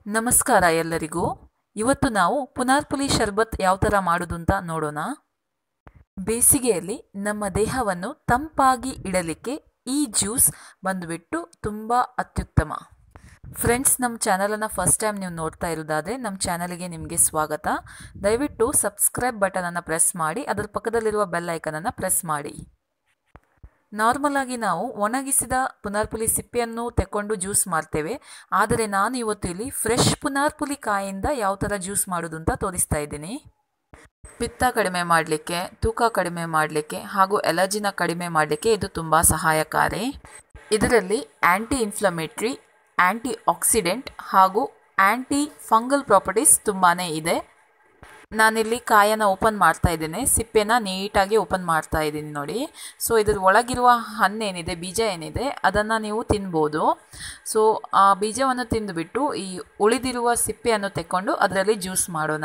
ನಮಸ್ಕಾರ ಎಲ್ಲರಿಗೂ ಇವತ್ತು ನಾವು ಪುನರ್ಪುಲಿ ಶರ್ಬತ್ ಯಾವ ಥರ ಮಾಡೋದು ಅಂತ ನೋಡೋಣ ಬೇಸಿಗೆಯಲ್ಲಿ ನಮ್ಮ ದೇಹವನ್ನು ತಂಪಾಗಿ ಇಡಲಿಕ್ಕೆ ಈ ಜ್ಯೂಸ್ ಬಂದುಬಿಟ್ಟು ತುಂಬ ಅತ್ಯುತ್ತಮ ಫ್ರೆಂಡ್ಸ್ ನಮ್ಮ ಚಾನಲನ್ನು ಫಸ್ಟ್ ಟೈಮ್ ನೀವು ನೋಡ್ತಾ ಇರೋದಾದರೆ ನಮ್ಮ ಚಾನಲಿಗೆ ನಿಮಗೆ ಸ್ವಾಗತ ದಯವಿಟ್ಟು ಸಬ್ಸ್ಕ್ರೈಬ್ ಬಟನನ್ನು ಪ್ರೆಸ್ ಮಾಡಿ ಅದರ ಪಕ್ಕದಲ್ಲಿರುವ ಬೆಲ್ ಐಕನನ್ನು ಪ್ರೆಸ್ ಮಾಡಿ ನಾರ್ಮಲ್ ಆಗಿ ನಾವು ಒಣಗಿಸಿದ ಪುನರ್ಪುಲಿ ಸಿಪ್ಪೆಯನ್ನು ತೆಕ್ಕೊಂಡು ಜ್ಯೂಸ್ ಮಾಡ್ತೇವೆ ಆದರೆ ನಾನು ಇವತ್ತು ಇಲ್ಲಿ ಫ್ರೆಶ್ ಪುನರ್ಪುಲಿ ಕಾಯಿಂದ ಯಾವ ಥರ ಜ್ಯೂಸ್ ಮಾಡೋದು ಅಂತ ತೋರಿಸ್ತಾ ಇದ್ದೀನಿ ಪಿತ್ತ ಕಡಿಮೆ ಮಾಡಲಿಕ್ಕೆ ತೂಕ ಕಡಿಮೆ ಮಾಡಲಿಕ್ಕೆ ಹಾಗೂ ಎಲರ್ಜಿನ ಕಡಿಮೆ ಮಾಡಲಿಕ್ಕೆ ಇದು ತುಂಬ ಸಹಾಯಕಾರಿ ಇದರಲ್ಲಿ ಆ್ಯಂಟಿ ಇನ್ಫ್ಲಮೇಟ್ರಿ ಆ್ಯಂಟಿ ಆಕ್ಸಿಡೆಂಟ್ ಹಾಗೂ ಆ್ಯಂಟಿ ಫಂಗಲ್ ಪ್ರಾಪರ್ಟೀಸ್ ತುಂಬಾ ಇದೆ ನಾನಿಲ್ಲಿ ಕಾಯನ್ನು ಓಪನ್ ಮಾಡ್ತಾ ಇದ್ದೇನೆ ಸಿಪ್ಪೆನ ನೀಟಾಗಿ ಓಪನ್ ಮಾಡ್ತಾ ಇದ್ದೀನಿ ನೋಡಿ ಸೊ ಇದ್ರ ಒಳಗಿರುವ ಹಣ್ಣೇನಿದೆ ಬೀಜ ಏನಿದೆ ಅದನ್ನು ನೀವು ತಿನ್ಬೋದು ಸೊ ಆ ಬೀಜವನ್ನು ತಿಂದುಬಿಟ್ಟು ಈ ಉಳಿದಿರುವ ಸಿಪ್ಪೆಯನ್ನು ತೆಕ್ಕೊಂಡು ಅದರಲ್ಲಿ ಜ್ಯೂಸ್ ಮಾಡೋಣ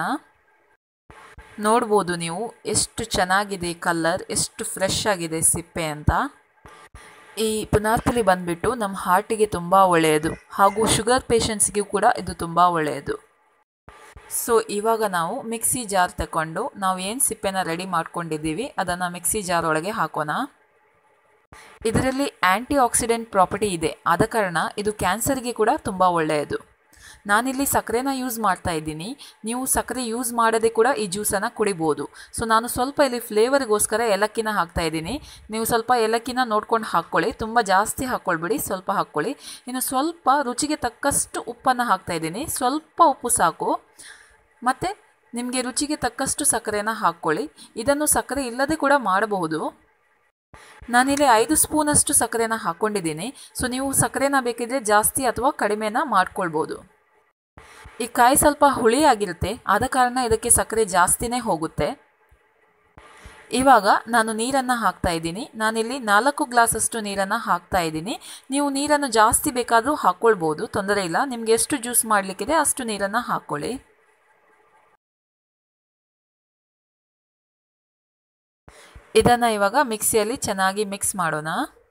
ನೋಡ್ಬೋದು ನೀವು ಎಷ್ಟು ಚೆನ್ನಾಗಿದೆ ಕಲರ್ ಎಷ್ಟು ಫ್ರೆಶ್ ಆಗಿದೆ ಸಿಪ್ಪೆ ಅಂತ ಈ ಪುನಾರ್ಪುಲಿ ಬಂದುಬಿಟ್ಟು ನಮ್ಮ ಹಾರ್ಟಿಗೆ ತುಂಬ ಒಳ್ಳೆಯದು ಹಾಗೂ ಶುಗರ್ ಪೇಷಂಟ್ಸ್ಗೂ ಕೂಡ ಇದು ತುಂಬ ಒಳ್ಳೆಯದು ಸೊ ಇವಾಗ ನಾವು ಮಿಕ್ಸಿ ಜಾರ್ ತಗೊಂಡು ನಾವು ಏನು ಸಿಪ್ಪೆನ ರೆಡಿ ಮಾಡ್ಕೊಂಡಿದ್ದೀವಿ ಅದನ್ನು ಮಿಕ್ಸಿ ಜಾರ್ ಒಳಗೆ ಹಾಕೋಣ ಇದರಲ್ಲಿ ಆ್ಯಂಟಿ ಆಕ್ಸಿಡೆಂಟ್ ಪ್ರಾಪರ್ಟಿ ಇದೆ ಆದ ಕಾರಣ ಇದು ಕ್ಯಾನ್ಸರ್ಗೆ ಕೂಡ ತುಂಬ ಒಳ್ಳೆಯದು ನಾನಿಲ್ಲಿ ಸಕ್ಕರೆನ ಯೂಸ್ ಮಾಡ್ತಾ ಇದ್ದೀನಿ ನೀವು ಸಕ್ಕರೆ ಯೂಸ್ ಮಾಡದೆ ಕೂಡ ಈ ಜ್ಯೂಸನ್ನು ಕುಡಿಬೋದು ಸೊ ನಾನು ಸ್ವಲ್ಪ ಇಲ್ಲಿ ಫ್ಲೇವರ್ಗೋಸ್ಕರ ಏಲಕ್ಕಿನ ಹಾಕ್ತಾ ಇದ್ದೀನಿ ನೀವು ಸ್ವಲ್ಪ ಏಲಕ್ಕಿನ ನೋಡ್ಕೊಂಡು ಹಾಕ್ಕೊಳ್ಳಿ ತುಂಬ ಜಾಸ್ತಿ ಹಾಕ್ಕೊಳ್ಬೇಡಿ ಸ್ವಲ್ಪ ಹಾಕ್ಕೊಳ್ಳಿ ಇನ್ನು ಸ್ವಲ್ಪ ರುಚಿಗೆ ತಕ್ಕಷ್ಟು ಉಪ್ಪನ್ನು ಹಾಕ್ತಾ ಇದ್ದೀನಿ ಸ್ವಲ್ಪ ಉಪ್ಪು ಸಾಕು ಮತ್ತು ನಿಮಗೆ ರುಚಿಗೆ ತಕ್ಕಷ್ಟು ಸಕ್ಕರೆನ ಹಾಕ್ಕೊಳ್ಳಿ ಇದನ್ನು ಸಕ್ಕರೆ ಇಲ್ಲದೆ ಕೂಡ ಮಾಡಬಹುದು ನಾನಿಲ್ಲಿ ಐದು ಸ್ಪೂನಷ್ಟು ಸಕ್ಕರೆನ ಹಾಕ್ಕೊಂಡಿದ್ದೀನಿ ಸೊ ನೀವು ಸಕ್ಕರೆನ ಬೇಕಿದ್ರೆ ಜಾಸ್ತಿ ಅಥವಾ ಕಡಿಮೆನ ಮಾಡ್ಕೊಳ್ಬೋದು ಈ ಕಾಯಿ ಸ್ವಲ್ಪ ಹುಳಿಯಾಗಿರುತ್ತೆ ಆದ ಕಾರಣ ಇದಕ್ಕೆ ಸಕ್ಕರೆ ಜಾಸ್ತಿನೇ ಹೋಗುತ್ತೆ ಇವಾಗ ನಾನು ನೀರನ್ನು ಹಾಕ್ತಾ ಇದ್ದೀನಿ ನಾನಿಲ್ಲಿ ನಾಲ್ಕು ಗ್ಲಾಸಷ್ಟು ನೀರನ್ನು ಹಾಕ್ತಾ ಇದ್ದೀನಿ ನೀವು ನೀರನ್ನು ಜಾಸ್ತಿ ಬೇಕಾದರೂ ಹಾಕ್ಕೊಳ್ಬೋದು ತೊಂದರೆ ಇಲ್ಲ ನಿಮಗೆ ಎಷ್ಟು ಜ್ಯೂಸ್ ಮಾಡಲಿಕ್ಕಿದೆ ಅಷ್ಟು ನೀರನ್ನು ಹಾಕ್ಕೊಳ್ಳಿ ಇದನ್ನು ಇವಾಗ ಮಿಕ್ಸಿಯಲ್ಲಿ ಚೆನ್ನಾಗಿ ಮಿಕ್ಸ್ ಮಾಡೋಣ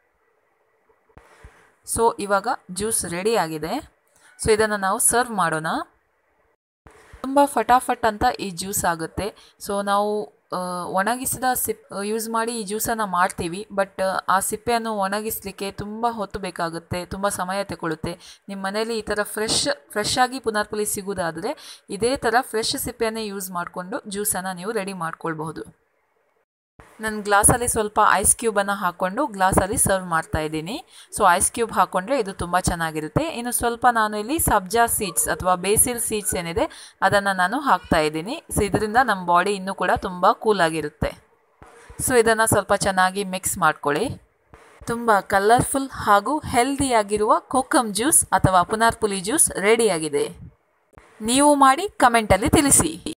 ಸೊ ಇವಾಗ ಜ್ಯೂಸ್ ರೆಡಿ ಆಗಿದೆ ಸೊ ಇದನ್ನು ನಾವು ಸರ್ವ್ ಮಾಡೋಣ ತುಂಬ ಫಟಾಫಟ್ ಅಂತ ಈ ಜ್ಯೂಸ್ ಆಗುತ್ತೆ ಸೊ ನಾವು ಒಣಗಿಸಿದ ಸಿಪ್ ಯೂಸ್ ಮಾಡಿ ಈ ಜ್ಯೂಸನ್ನು ಮಾಡ್ತೀವಿ ಬಟ್ ಆ ಸಿಪ್ಪೆಯನ್ನು ಒಣಗಿಸಲಿಕ್ಕೆ ತುಂಬ ಹೊತ್ತು ಬೇಕಾಗುತ್ತೆ ತುಂಬ ಸಮಯ ತಗೊಳ್ಳುತ್ತೆ ನಿಮ್ಮ ಮನೇಲಿ ಈ ಥರ ಫ್ರೆಶ್ ಫ್ರೆಶ್ ಆಗಿ ಪುನರ್ಪುಲಿ ಸಿಗೋದಾದರೆ ಇದೇ ಥರ ಫ್ರೆಶ್ ಸಿಪ್ಪೆಯನ್ನೇ ಯೂಸ್ ಮಾಡಿಕೊಂಡು ಜ್ಯೂಸನ್ನು ನೀವು ರೆಡಿ ಮಾಡ್ಕೊಳ್ಬಹುದು ನಾನು ಗ್ಲಾಸಲ್ಲಿ ಸ್ವಲ್ಪ ಐಸ್ ಕ್ಯೂಬನ್ನು ಹಾಕ್ಕೊಂಡು ಗ್ಲಾಸಲ್ಲಿ ಸರ್ವ್ ಮಾಡ್ತಾ ಇದ್ದೀನಿ ಸೊ ಐಸ್ ಕ್ಯೂಬ್ ಹಾಕ್ಕೊಂಡ್ರೆ ಇದು ತುಂಬ ಚೆನ್ನಾಗಿರುತ್ತೆ ಇನ್ನು ಸ್ವಲ್ಪ ನಾನು ಇಲ್ಲಿ ಸಬ್ಜಾ ಸೀಡ್ಸ್ ಅಥವಾ ಬೇಸಿಲ್ ಸೀಡ್ಸ್ ಏನಿದೆ ಅದನ್ನು ನಾನು ಹಾಕ್ತಾ ಇದ್ದೀನಿ ಸೊ ಇದರಿಂದ ನಮ್ಮ ಬಾಡಿ ಇನ್ನೂ ಕೂಡ ತುಂಬ ಕೂಲಾಗಿರುತ್ತೆ ಸೊ ಇದನ್ನು ಸ್ವಲ್ಪ ಚೆನ್ನಾಗಿ ಮಿಕ್ಸ್ ಮಾಡ್ಕೊಳ್ಳಿ ತುಂಬ ಕಲರ್ಫುಲ್ ಹಾಗೂ ಹೆಲ್ದಿಯಾಗಿರುವ ಕೋಕಮ್ ಜ್ಯೂಸ್ ಅಥವಾ ಪುನರ್ಪುಲಿ ಜ್ಯೂಸ್ ರೆಡಿಯಾಗಿದೆ ನೀವು ಮಾಡಿ ಕಮೆಂಟಲ್ಲಿ ತಿಳಿಸಿ